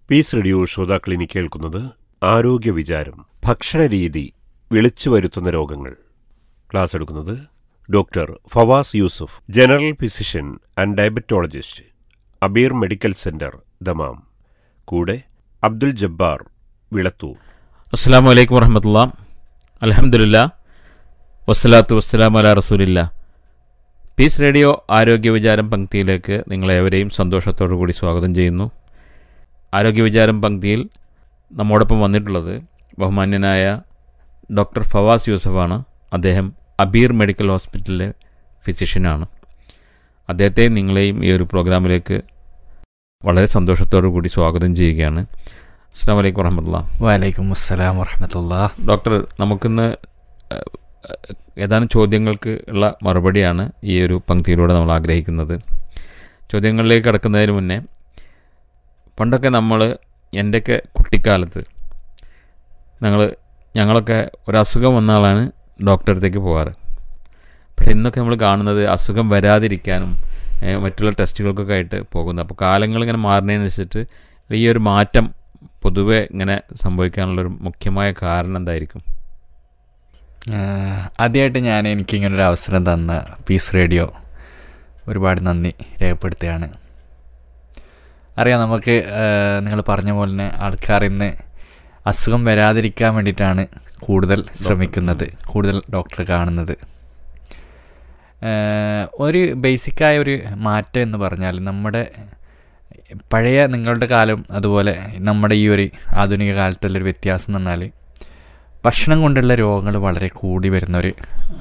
piece radio ശ്രോതാക്കൾ ഇനി കേൾക്കുന്നത് ആരോഗ്യ വിചാരം ഭക്ഷണരീതി വിളിച്ചു വരുത്തുന്ന രോഗങ്ങൾ ക്ലാസ് എടുക്കുന്നത് doctor Fawaz Yusuf general physician and diabetologist Abeer medical centre Dammam കൂടെ അബ്ദുൽ ജബ്ബാർ വിളത്തൂർ അസ്സാം വലൈക്കും വറഹമത്തുള്ള അലഹമുല്ല വസ്സലാത്തു വസ്സലാം അല റസൂലില്ല പീസ് റേഡിയോ ആരോഗ്യ വിചാരം പങ്ക്തിയിലേക്ക് നിങ്ങളേവരെയും സന്തോഷത്തോടു കൂടി സ്വാഗതം ചെയ്യുന്നു ആരോഗ്യ വിചാരം പങ്ക്തിയിൽ നമ്മോടൊപ്പം വന്നിട്ടുള്ളത് ബഹുമാന്യനായ ഡോക്ടർ ഫവാസ് യൂസഫാണ് അദ്ദേഹം അബീർ മെഡിക്കൽ ഹോസ്പിറ്റലിലെ ഫിസിഷ്യനാണ് അദ്ദേഹത്തെ നിങ്ങളെയും ഈ ഒരു പ്രോഗ്രാമിലേക്ക് വളരെ സന്തോഷത്തോടു കൂടി സ്വാഗതം ചെയ്യുകയാണ് അസ്സാം വലൈക്കും വറഹമത്തുള്ള വലൈക്കും അസ്സലാം വറഹമത്തുള്ള ഡോക്ടർ നമുക്കിന്ന് ഏഹ്, ഏതാനും ചോദ്യങ്ങൾക്ക് ഉള്ള മറുപടിയാണ് ഈ ഒരു പങ്ക്തിയിലൂടെ നമ്മൾ ആഗ്രഹിക്കുന്നത് ചോദ്യങ്ങളിലേക്ക് കടക്കുന്നതിന് മുന്നേ പണ്ടൊക്കെ നമ്മൾ എൻ്റെയൊക്കെ കുട്ടിക്കാലത്ത് ഞങ്ങൾ ഞങ്ങളൊക്കെ ഒരു അസുഖം വന്ന ആളാണ് ഡോക്ടറെ അടുത്തേക്ക് പോകാറ് പക്ഷേ ഇന്നൊക്കെ നമ്മൾ കാണുന്നത് അസുഖം വരാതിരിക്കാനും ഏഹ്, മറ്റുള്ള ടെസ്റ്റുകൾക്കൊക്കെ ആയിട്ട് പോകുന്നത് അപ്പോൾ കാലങ്ങൾ ഇങ്ങനെ മാറുന്നതിനനുസരിച്ചിട്ട് ഈ ഒരു മാറ്റം പൊതുവെ ഇങ്ങനെ സംഭവിക്കാനുള്ളൊരു മുഖ്യമായ കാരണം എന്തായിരിക്കും ആദ്യമായിട്ട് ഞാൻ എനിക്കിങ്ങനൊരു അവസരം തന്ന പീസ് റേഡിയോ ഒരുപാട് നന്ദി രേഖപ്പെടുത്തുകയാണ് അറിയാം നമുക്ക് നിങ്ങൾ പറഞ്ഞ പോലെ തന്നെ ആൾക്കാർ ഇന്ന് അസുഖം വരാതിരിക്കാൻ വേണ്ടിയിട്ടാണ് കൂടുതൽ ശ്രമിക്കുന്നത് കൂടുതൽ ഡോക്ടറെ കാണുന്നത് ഏഹ്, ഒരു ബേസിക്കായ ഒരു മാറ്റം എന്ന് പറഞ്ഞാൽ നമ്മുടെ പഴയ നിങ്ങളുടെ കാലം അതുപോലെ നമ്മുടെ ഈ ഒരു ആധുനിക കാലത്തുള്ളൊരു വ്യത്യാസം എന്ന് പറഞ്ഞാൽ ഭക്ഷണം കൊണ്ടുള്ള രോഗങ്ങൾ വളരെ കൂടി വരുന്നൊരു